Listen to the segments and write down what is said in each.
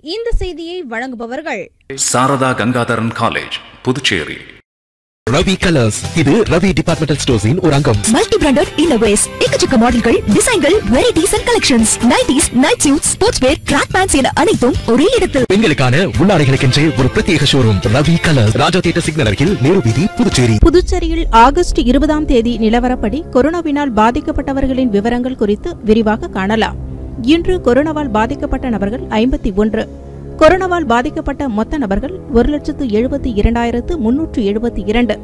இந்த செய்தியை வழங்குபவர்கள் சாரதா கங்காதரன் காலேஜ் புதுச்சேரி ரவி கலர்ஸ் இது ரவி டிபார்ட்மெண்டல் ஸ்டோர்ஸின் ஒரு அங்கம் மல்டி பிராண்டட் இன்னோவேஸ் எக்கச்சக்க மாடல்கள் டிசைன்கள் varieties and collections nighties night suit sports wear track pants என அனைத்தும் ஒரே இடத்தில் பெண்களுக்கான உள்ளாடைகளுக்கென்றே ஒரு பிரத்யேக showroom Ravi Colours Raja theatre signal அருகில் நேரு வீதி புதுச்சேரி புதுச்சேரியில் ஆகஸ்ட் இருபதாம் தேதி நிலவரப்படி கொரோனாவினால் பாதிக்கப்பட்டவர்களின் விவரங்கள் குறித்து விரிவாக காணலாம் இன்று கொரோனாவால் பாதிக்கப்பட்ட நபர்கள் ஐம்பத்தி ஒன்று கொரோனாவால் பாதிக்கப்பட்ட மொத்த நபர்கள் ஒரு லட்சத்து எழுபத்தி இரண்டாயிரத்து முன்னூற்று எழுபத்தி இரண்டு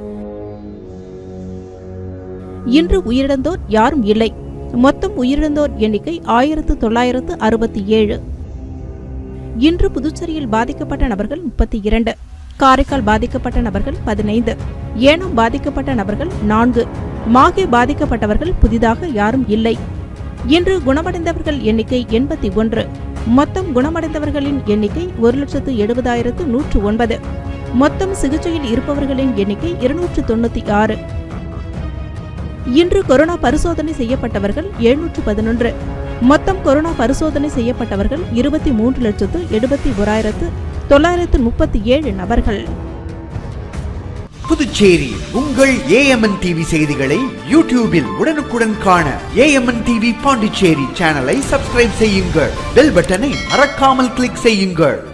இன்று உயிரிழந்தோர் யாரும் இல்லை மொத்தம் உயிரிழந்தோர் எண்ணிக்கை ஆயிரத்து தொள்ளாயிரத்து அறுபத்தி ஏழு இன்று புதுச்சேரியில் பாதிக்கப்பட்ட நபர்கள் முப்பத்தி இரண்டு காரைக்கால் பாதிக்கப்பட்ட நபர்கள் பதினைந்து ஏனாம் பாதிக்கப்பட்ட நபர்கள் நான்கு மாகே பாதிக்கப்பட்டவர்கள் புதிதாக யாரும் இல்லை இன்று குணமடைந்தவர்கள் எண்ணிக்கை எண்பத்தி ஒன்று மொத்தம் குணமடைந்தவர்களின் எண்ணிக்கை ஒரு லட்சத்து எழுபதாயிரத்து நூற்று ஒன்பது மொத்தம் சிகிச்சையில் இருப்பவர்களின் எண்ணிக்கை இருநூற்று தொண்ணூத்தி ஆறு இன்று கொரோனா பரிசோதனை செய்யப்பட்டவர்கள் எழுநூற்று பதினொன்று மொத்தம் கொரோனா பரிசோதனை செய்யப்பட்டவர்கள் இருபத்தி மூன்று லட்சத்து எழுபத்தி ஓராயிரத்து தொள்ளாயிரத்து முப்பத்தி ஏழு நபர்கள் புதுச்சேரி உங்கள் ஏஎம்என் டிவி செய்திகளை யூடியூபில் உடனுக்குடன் காண ஏஎம்என் டிவி பாண்டிச்சேரி சேனலை சப்ஸ்கிரைப் செய்யுங்கள் பெல் பட்டனை மறக்காமல் கிளிக் செய்யுங்கள்